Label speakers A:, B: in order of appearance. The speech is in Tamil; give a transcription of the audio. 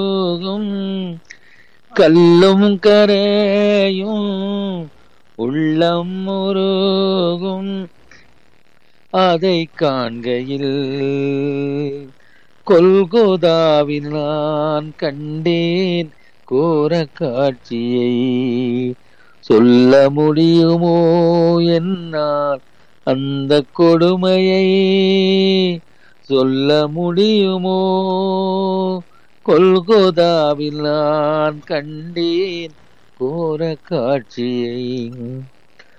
A: போகும் கல்லும் கரையும் உள்ளம் முருகும் அதை காண்கையில் கொல்கோதாவில் நான் கண்டேன் கோர காட்சியை சொல்ல முடியுமோ என்னால் அந்த கொடுமையை சொல்ல முடியுமோ கொல்கோதாவில் நான் கண்டேன் கோர காட்சியை